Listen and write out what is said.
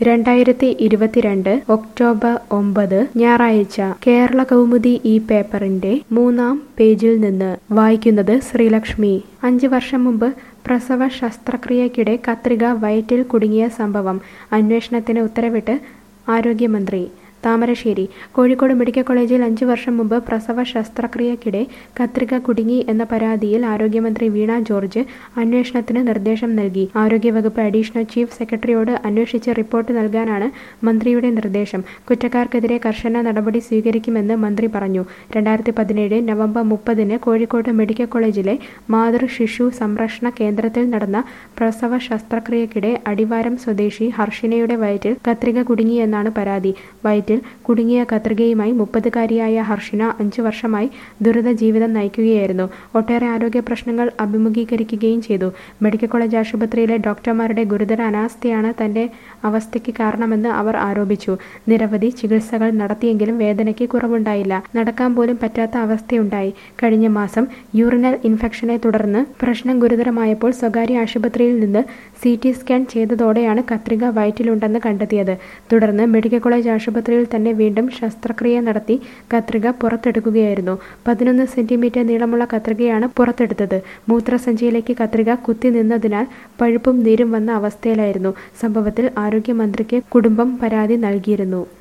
രണ്ടായിരത്തി ഇരുപത്തിരണ്ട് ഒക്ടോബർ ഒമ്പത് ഞായറാഴ്ച കേരള കൗമുദി ഈ പേപ്പറിന്റെ മൂന്നാം പേജിൽ നിന്ന് വായിക്കുന്നത് ശ്രീലക്ഷ്മി അഞ്ച് വർഷം മുമ്പ് പ്രസവ ശസ്ത്രക്രിയയ്ക്കിടെ കത്രിക വയറ്റിൽ കുടുങ്ങിയ സംഭവം അന്വേഷണത്തിന് ഉത്തരവിട്ട് ആരോഗ്യമന്ത്രി താമരശ്ശേരി കോഴിക്കോട് മെഡിക്കൽ കോളേജിൽ അഞ്ചു വർഷം മുമ്പ് പ്രസവ ശസ്ത്രക്രിയയ്ക്കിടെ കത്രിക കുടുങ്ങി എന്ന പരാതിയിൽ ആരോഗ്യമന്ത്രി വീണ ജോർജ് അന്വേഷണത്തിന് നിർദ്ദേശം നൽകി ആരോഗ്യവകുപ്പ് അഡീഷണൽ ചീഫ് സെക്രട്ടറിയോട് അന്വേഷിച്ച് റിപ്പോർട്ട് നൽകാനാണ് മന്ത്രിയുടെ നിർദ്ദേശം കുറ്റക്കാർക്കെതിരെ കർശന നടപടി സ്വീകരിക്കുമെന്ന് മന്ത്രി പറഞ്ഞു രണ്ടായിരത്തി പതിനേഴ് നവംബർ മുപ്പതിന് കോഴിക്കോട് മെഡിക്കൽ കോളേജിലെ മാതൃ ശിശു സംരക്ഷണ കേന്ദ്രത്തിൽ നടന്ന പ്രസവ ശസ്ത്രക്രിയയ്ക്കിടെ അടിവാരം സ്വദേശി ഹർഷിനയുടെ വയറ്റിൽ കത്രിക കുടുങ്ങിയെന്നാണ് പരാതി വയറ്റിൽ കുടുങ്ങിയ കത്രികയുമായി മുപ്പതുകാരിയായ ഹർഷിന അഞ്ചു വർഷമായി ദുരിത ജീവിതം നയിക്കുകയായിരുന്നു ഒട്ടേറെ ആരോഗ്യ പ്രശ്നങ്ങൾ അഭിമുഖീകരിക്കുകയും ചെയ്തു മെഡിക്കൽ കോളേജ് ആശുപത്രിയിലെ ഡോക്ടർമാരുടെ ഗുരുതര അനാസ്ഥയാണ് തന്റെ അവസ്ഥയ്ക്ക് കാരണമെന്ന് അവർ ആരോപിച്ചു നിരവധി ചികിത്സകൾ നടത്തിയെങ്കിലും വേദനയ്ക്ക് കുറവുണ്ടായില്ല നടക്കാൻ പോലും പറ്റാത്ത അവസ്ഥയുണ്ടായി കഴിഞ്ഞ മാസം യൂറിനൽ ഇൻഫെക്ഷനെ തുടർന്ന് പ്രശ്നം ഗുരുതരമായപ്പോൾ സ്വകാര്യ ആശുപത്രിയിൽ നിന്ന് സി ടി സ്കാൻ ചെയ്തതോടെയാണ് കത്രിക വയറ്റിലുണ്ടെന്ന് കണ്ടെത്തിയത് തുടർന്ന് മെഡിക്കൽ കോളേജ് ആശുപത്രിയിൽ തന്നെ വീണ്ടും ശസ്ത്രക്രിയ നടത്തി കത്രിക പുറത്തെടുക്കുകയായിരുന്നു പതിനൊന്ന് സെന്റിമീറ്റർ നീളമുള്ള കത്രികയാണ് പുറത്തെടുത്തത് മൂത്രസഞ്ചിയിലേക്ക് കത്രിക കുത്തി നിന്നതിനാൽ പഴുപ്പും നീരും വന്ന അവസ്ഥയിലായിരുന്നു സംഭവത്തിൽ ആരോഗ്യമന്ത്രിക്ക് കുടുംബം പരാതി നൽകിയിരുന്നു